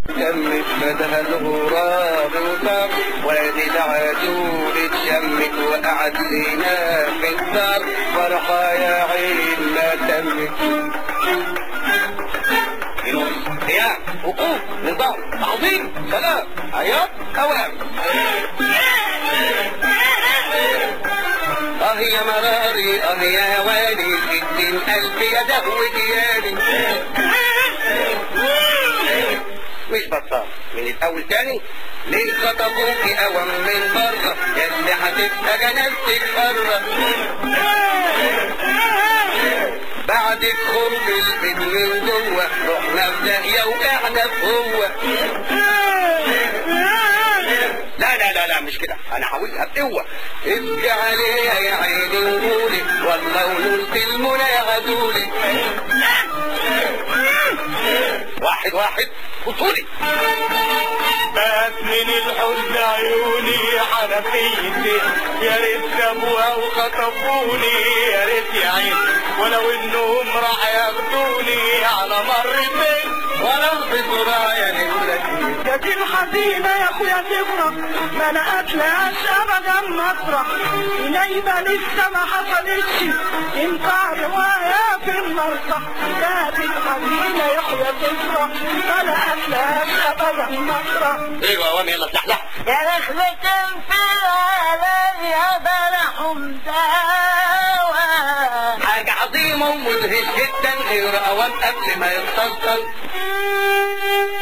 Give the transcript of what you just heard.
تمت بدها الغراب وطار وادي العجول اتشمت وقعد لنا في الدار فرحة يا عين ما تمت قيام وقوف نظام تعظيم سلام عياط اوام اه يا مراري اه يا هواني ستين الف يا دهو ديالي مش بطال من الاول تاني ليه خطفوكي اوام من بره يا اللي هتبقى جنازتك بره بعد خرب البيت من جوه رحنا في داهيه وقعنا في هو لا لا لا لا مش كده انا عاوزها بقوه ابكي عليها يا عيني وقولي والله ونلت المنى يا غدولي واحد واحد بطولي بات من الحزن عيوني حنفيتي يا ريت سابوها وخطفوني يا ريت يا عين ولو انهم راح ياخدوني على مرتين ولو بسرعه يا نمرتي يا دي الحزينة يا اخويا تفرح ما لقتلهاش ابدا مطرح نايمة لسه ما حصلتش ينفع رواية في المسرح يا دي الحزينة يا اخويا تفرح ما لقتلهاش ابدا مطرح ايوه وام يلا تلحلح يا رخلة في العالم يا بلح داوى حاجة عظيمة ومدهش جدا غير أوام قبل ما يتصل